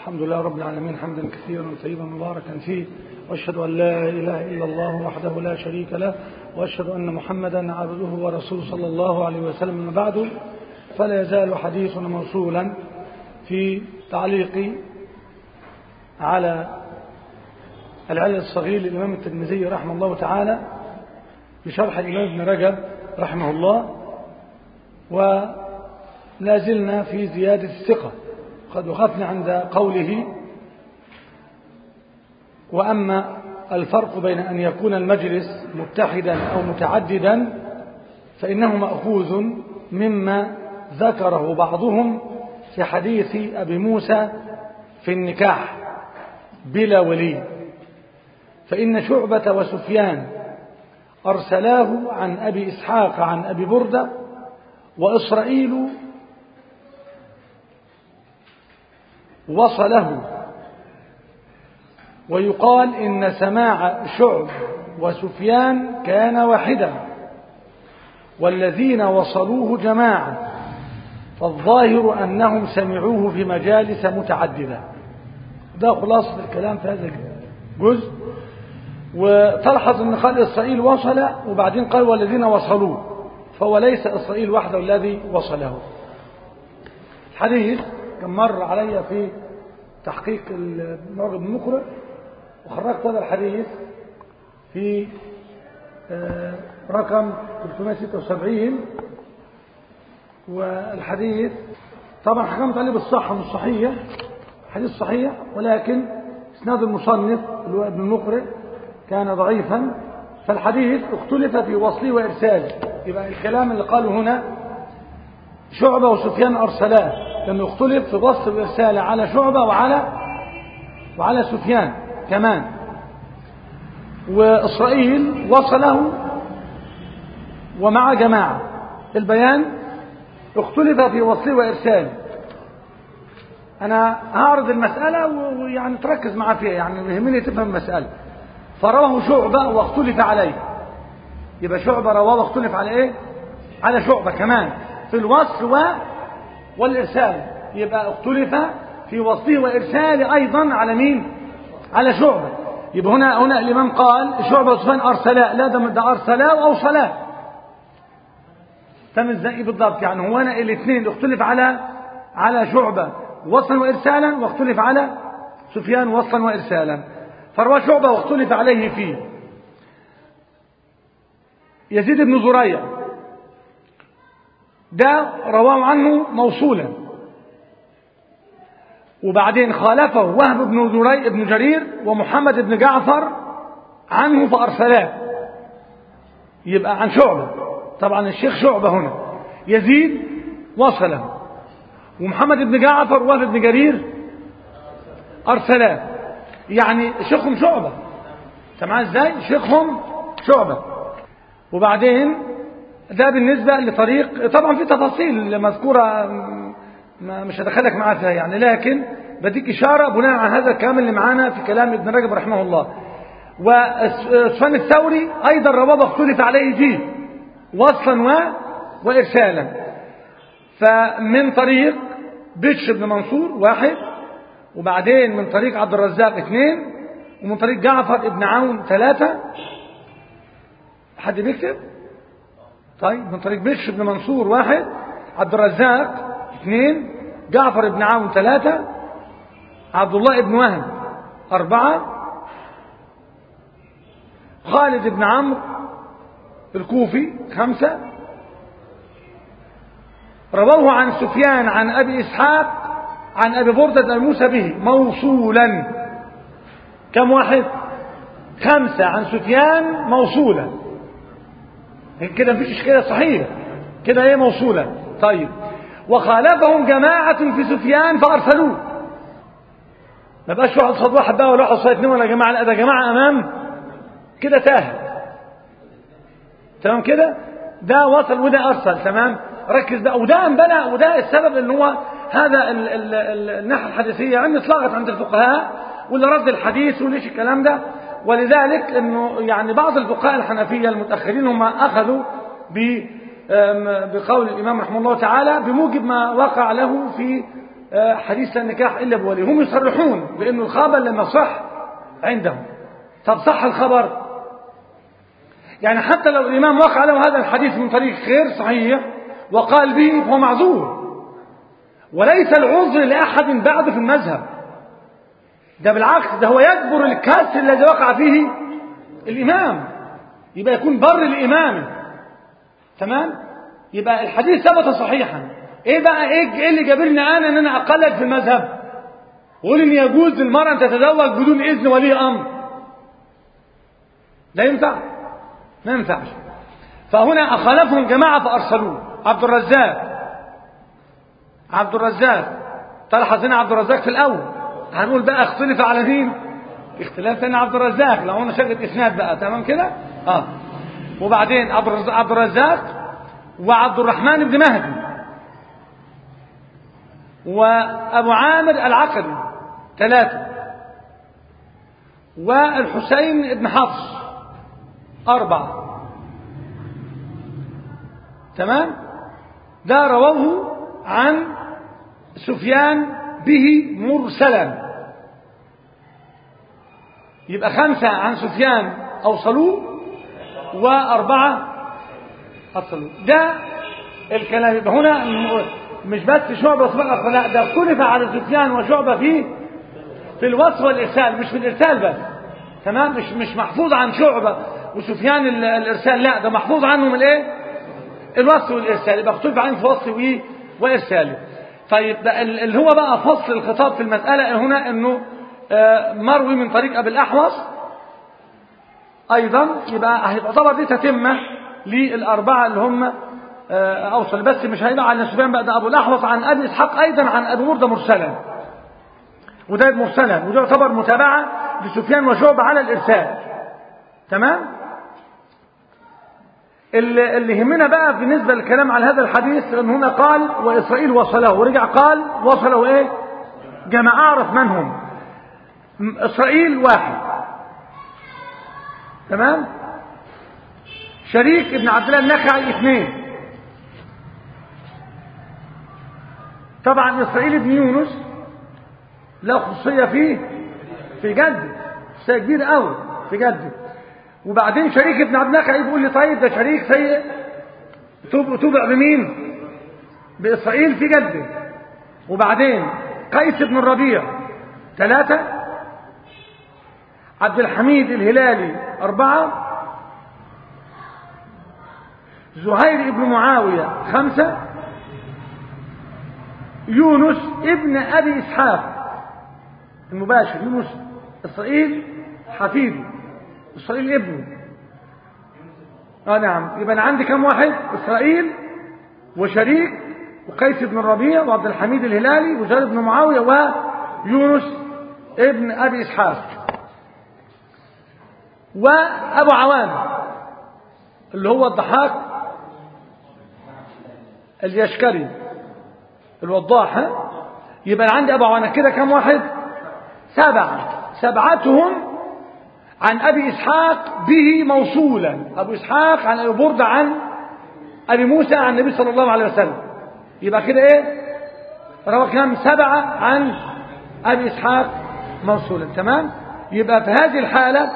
الحمد لله رب العالمين حمدا كثيرا طيبا مباركا فيه واشهد ان لا اله الا الله وحده لا شريك له واشهد ان محمدا عبده ورسوله صلى الله عليه وسلم من بعد فلا يزال حديثنا موصولا في تعليق على العلل الصغير للامام الترمذي رحمه الله تعالى بشرح الامام ابن رجب رحمه الله ولا زلنا في زياده الثقه قد وقفنا عند قوله وأما الفرق بين أن يكون المجلس متحدا أو متعددا فإنه مأخوذ مما ذكره بعضهم في حديث أبي موسى في النكاح بلا ولي فإن شعبة وسفيان أرسلاه عن أبي إسحاق عن أبي بردة وإسرائيل وصله ويقال إن سماع شعب وسفيان كان واحدا والذين وصلوه جماعة فالظاهر أنهم سمعوه في مجالس متعددة ده خلاصة الكلام في هذا الجزء وتلحظ أن قال إسرائيل وصل وبعدين قال والذين وصلوه فهو ليس إسرائيل وحده الذي وصله الحديث كان مر علي في تحقيق المرغب المقرئ وخرجت هذا الحديث في رقم 376 والحديث طبعا حكمت عليه بالصحة مش صحيح حديث صحيح ولكن اسناد المصنف اللي هو ابن المقرئ كان ضعيفا فالحديث اختلف في وصله وارساله يبقى الكلام اللي قاله هنا شعبة وسفيان أرسلاه لأنه اختلف في وصل الرسالة على شعبة وعلى وعلى سفيان كمان وإسرائيل وصله ومع جماعة البيان اختلف في وصله وإرساله أنا هعرض المسألة ويعني تركز معاه فيها يعني يهمني تفهم المسألة فرواه شعبة واختلف عليه يبقى شعبة رواه واختلف على ايه على شعبة كمان في الوصل و والإرسال يبقى اختلف في وصله وإرساله أيضا على مين على شعبة يبقى هنا هنا الإمام قال شعبة وسفيان أرسلا لا ده, ده أرسلا وأوصلا تم ازاي بالضبط يعني هو هنا الاثنين اختلف على على شعبة وصلا وإرسالا واختلف على سفيان وصلا وإرسالا فروى شعبة واختلف عليه فيه يزيد بن زريع ده رواه عنه موصولا وبعدين خالفه وهب بن زري بن جرير ومحمد بن جعفر عنه فأرسلاه يبقى عن شعبة طبعا الشيخ شعبة هنا يزيد وصله ومحمد بن جعفر وهب بن جرير أرسلاه يعني شيخهم شعبة سمعان ازاي شيخهم شعبة وبعدين ده بالنسبة لطريق طبعا في تفاصيل مذكورة ما مش هدخلك معاه فيها يعني لكن بديك إشارة بناء على هذا الكلام اللي معانا في كلام ابن رجب رحمه الله وسفيان الثوري أيضا رواه اختلف عليه فيه وصلا و وإرسالا فمن طريق بشر بن منصور واحد وبعدين من طريق عبد الرزاق اثنين ومن طريق جعفر بن عون ثلاثة حد بيكتب طيب من طريق بشر بن منصور واحد عبد الرزاق اثنين جعفر بن عون ثلاثة عبد الله بن وهب أربعة خالد بن عمرو الكوفي خمسة رووه عن سفيان عن أبي إسحاق عن أبي بردة الموسى به موصولا كم واحد خمسة عن سفيان موصولا كده مفيش كده صحيح كده ايه موصولة طيب وخالفهم جماعة في سفيان فأرسلوه ما بقاش واحد صد واحد بقى ولا واحد صد اثنين ولا جماعة لا ده جماعة أمام كده تاه تمام كده ده وصل وده أرسل تمام ركز بقى وده انبنى وده السبب ان هو هذا ال ال ال الناحية الحديثية يعني اتلغت عند الفقهاء واللي رد الحديث وليش الكلام ده ولذلك انه يعني بعض الفقهاء الحنفية المتأخرين هم أخذوا ب بقول الإمام رحمه الله تعالى بموجب ما وقع له في آه، حديث النكاح إلا بولي هم يصرحون بأن الخبر لما صح عندهم طب صح الخبر يعني حتى لو الإمام وقع له هذا الحديث من طريق غير صحيح وقال به فهو معذور وليس العذر لأحد بعد في المذهب ده بالعكس ده هو يجبر الكسر الذي وقع فيه الإمام يبقى يكون بر الإمام تمام يبقى الحديث ثبت صحيحا ايه بقى ايه, إيه اللي جابرني انا ان انا اقلد في المذهب واقول ان يجوز للمرأة ان تتزوج بدون اذن ولي امر لا ينفع ما ينفعش فهنا اخالفهم جماعة فارسلوه عبد الرزاق عبد الرزاق طلع حسين عبد الرزاق في الاول هنقول بقى اختلف على مين اختلاف تاني عبد الرزاق لو انا شغل اسناد بقى تمام كده اه وبعدين عبد الرزاق, عبد الرزاق وعبد الرحمن بن مهدي وابو عامر العقدي ثلاثه والحسين بن حفص اربعه تمام ده رووه عن سفيان به مرسلا يبقى خمسة عن سفيان أوصلوه وأربعة أصلوا ده الكلام يبقى هنا مش بس شعبة فقط لا ده اختلف على سفيان وشعبة في في الوصف والإرسال مش في الإرسال بس تمام مش مش محفوظ عن شعبة وسفيان الإرسال لا ده محفوظ عنهم الإيه الوصف والإرسال يبقى اختلف عنه في وصف وإرساله طيب اللي هو بقى فصل الخطاب في المسألة هنا انه مروي من طريق ابي الاحوص ايضا يبقى هيعتبر دي تتمة للاربعة اللي هم اوصل بس مش هيبقى على سفيان بقى ده ابو الاحوص عن ابي اسحاق ايضا عن ابي مرده مرسلا وده مرسلا وده يعتبر متابعة لسفيان وشعبة على الارسال تمام اللي, اللي يهمنا بقى بالنسبة للكلام على هذا الحديث ان هنا قال واسرائيل وصله ورجع قال وصله ايه جماعة اعرف من هم اسرائيل واحد تمام شريك ابن عبد الله النخعي اثنين طبعا اسرائيل ابن يونس له خصوصيه فيه في جده خصوصيه كبيره قوي في جده وبعدين شريك ابن عبد النخعي بيقول لي طيب ده شريك سيء تبع بمين باسرائيل في جده وبعدين قيس بن الربيع ثلاثه عبد الحميد الهلالي أربعة زهير بن معاوية خمسة يونس ابن أبي إسحاق المباشر يونس إسرائيل حفيده إسرائيل ابنه آه نعم يبقى أنا عندي كم واحد إسرائيل وشريك وقيس بن الربيع وعبد الحميد الهلالي وزهير بن معاوية ويونس ابن أبي إسحاق وابو عوان اللي هو الضحاك اليشكري الوضاح ها يبقى عندي ابو عوان كده كم واحد سبعة سبعتهم عن ابي اسحاق به موصولا ابو اسحاق عن ابي برده عن ابي موسى عن النبي صلى الله عليه وسلم يبقى كده ايه روى كام سبعة عن ابي اسحاق موصولا تمام يبقى في هذه الحاله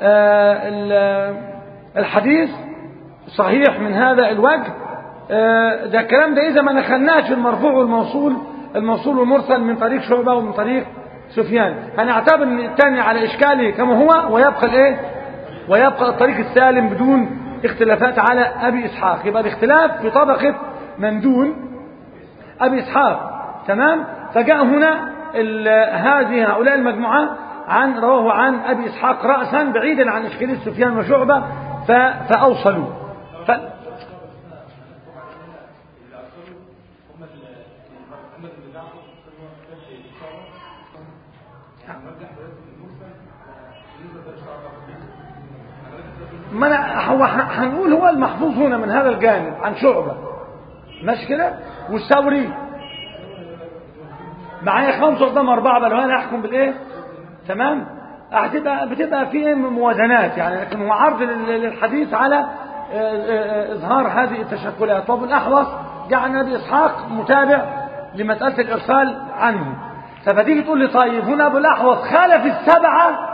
الحديث صحيح من هذا الوجه ده الكلام ده إذا ما نخلناش المرفوع والموصول الموصول والمرسل من طريق شعبة ومن طريق سفيان هنعتبر ان الثاني على إشكاله كما هو ويبقى الايه ويبقى الطريق السالم بدون اختلافات على أبي إسحاق يبقى الاختلاف في طبقة من دون أبي إسحاق تمام فجاء هنا هذه هؤلاء المجموعة عن رواه عن أبي إسحاق رأسا بعيدا عن إشكالية سفيان وشعبة فأوصلوا ف... ما أنا هو هنقول هو المحفوظ هنا من هذا الجانب عن شعبة ماشي كده والثوري معايا خمسة قدام أربعة بل أنا أحكم بالإيه تمام هتبقى بتبقى في موازنات يعني لكن هو عرض للحديث على اظهار هذه التشكلات وابو الاحوص جاء عن ابي اسحاق متابع لمسألة الإرسال عنه فتيجي تقول لي طيب هنا أبو الأحوص خالف السبعة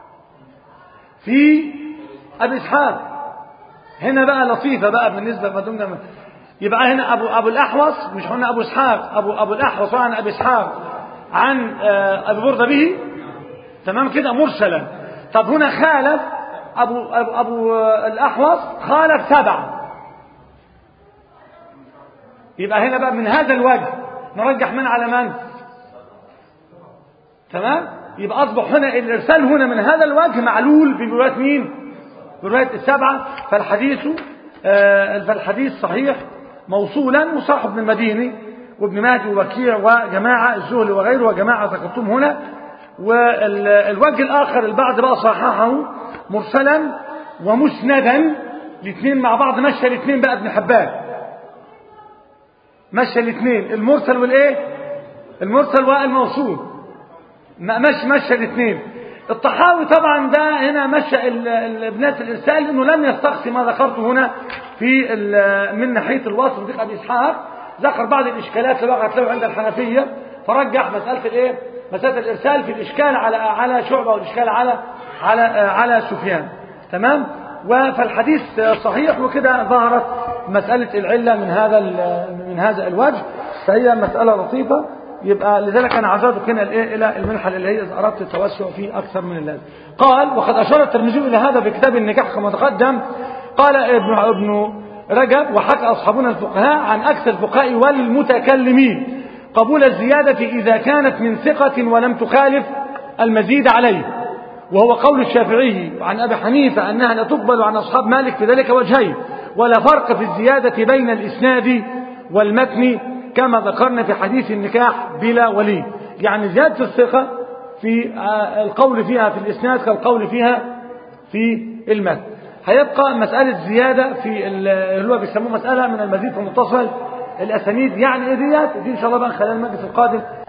في أبي إسحاق هنا بقى لطيفة بقى بالنسبة ما دمنا يبقى هنا أبو أبو الأحوص مش قلنا أبو إسحاق أبو أبو الأحوص عن أبي إسحاق عن أبي بردة به تمام كده مرسلا طب هنا خالف أبو أبو, أبو الأحوص خالف سبعة يبقى هنا بقى من هذا الوجه نرجح من على من تمام يبقى أصبح هنا الإرسال هنا من هذا الوجه معلول برواية مين برواية السبعة فالحديث آه فالحديث صحيح موصولا مصاحب بن المديني وابن مهدي ووكيع وجماعة الزهري وغيره وجماعة ذكرتم هنا والوجه الآخر البعض بقى صححه مرسلا ومسندا الاثنين مع بعض مشى الاثنين بقى ابن حبان مشى الاثنين المرسل والايه المرسل والموصول مشى مشى الاثنين الطحاوي طبعا ده هنا مشى ابنات الارسال انه لم يستقصي ما ذكرته هنا في من ناحيه الوصف دي ابي اسحاق ذكر بعض الاشكالات اللي وقعت له عند الحنفيه فرجح مساله الايه مساله الارسال في الاشكال على على شعبه والاشكال على على على سفيان تمام فالحديث صحيح وكده ظهرت مساله العله من هذا من هذا الوجه فهي مساله لطيفه يبقى لذلك انا عزوتك هنا الايه الى المنحل اللي هي اذا اردت التوسع فيه اكثر من اللازم قال وقد اشار الترمذي الى هذا في كتاب النكاح كما تقدم قال ابن ابن رجب وحكى اصحابنا الفقهاء عن اكثر الفقهاء والمتكلمين قبول الزياده اذا كانت من ثقه ولم تخالف المزيد عليه وهو قول الشافعي عن ابي حنيفه انها لا تقبل عن اصحاب مالك في ذلك وجهين ولا فرق في الزياده بين الاسناد والمتن كما ذكرنا في حديث النكاح بلا ولي يعني زيادة الثقة في القول فيها في الإسناد كالقول فيها في المتن هيبقى مسألة زيادة في اللي هو بيسموه مسألة من المزيد في المتصل الأسانيد يعني إيه ديت دي إن شاء الله بقى خلال المجلس القادم